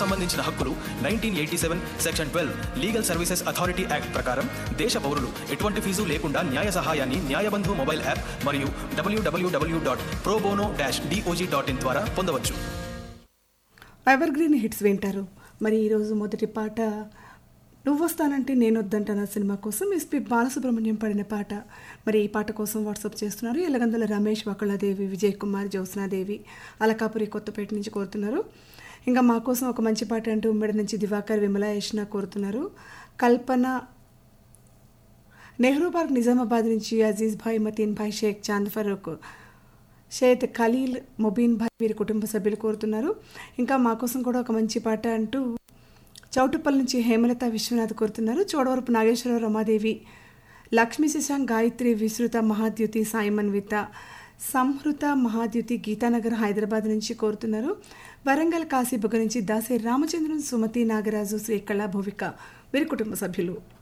సంబంధించిన హక్కులు nineteen eighty seven section twelve legal services authority act ప్రకారం దేశ పౌరులు ఎటువంటి ఫీజు లేకుండా న్యాయ సహాయాన్ని న్యాయబంధు మొబైల్ యాప్ మరియు W W W dot pro bono dash DOJ dot in ద్వారా పొందవచ్చు ఎవర్ గ్రీన్ హిట్స్ వింటారు మరి ఈరోజు మొదటి పాట నువ్వు వస్తానంటే నేను వద్దంటాను సినిమా కోసం ఎస్పి బాలసుబ్రహ్మణ్యం పాడిన పాట మరి ఈ పాట కోసం వాట్సాప్ చేస్తున్నారు ఎలగందుల రమేష్ వకళాదేవి విజయ్ కుమార్ జ్యోత్స్నాదేవి అలకాపురి కొత్తపేట నుంచి కోరుతున్నారు ఇంకా మా కోసం ఒక మంచి పాట అంటూ ఉమ్మడి నుంచి దివాకర్ విమల యష్ణ కోరుతున్నారు కల్పన నెహ్రూ పార్క్ నిజామాబాద్ నుంచి అజీజ్ భాయ్ మతీన్ భాయ్ షేక్ చాంద్ ఫరూక్ షేత్ ఖలీల్ మొబీన్ భాయ్ వీరి కుటుంబ సభ్యులు కోరుతున్నారు ఇంకా మా కోసం కూడా ఒక మంచి పాట అంటూ చౌటుప్పల్ నుంచి హేమలత విశ్వనాథ్ కోరుతున్నారు చోడవరపు నాగేశ్వరరావు రమాదేవి లక్ష్మీ శశాంక్ గాయత్రి విస్తృత మహాద్యుతి సాయిమన్విత సంహృత మహాద్యుతి గీతానగర్ హైదరాబాద్ నుంచి కోరుతున్నారు వరంగల్ కాశీబుగ నుంచి దాసే రామచంద్రన్ సుమతి నాగరాజు శ్రీ కళా భూవిక వీరి కుటుంబ సభ్యులు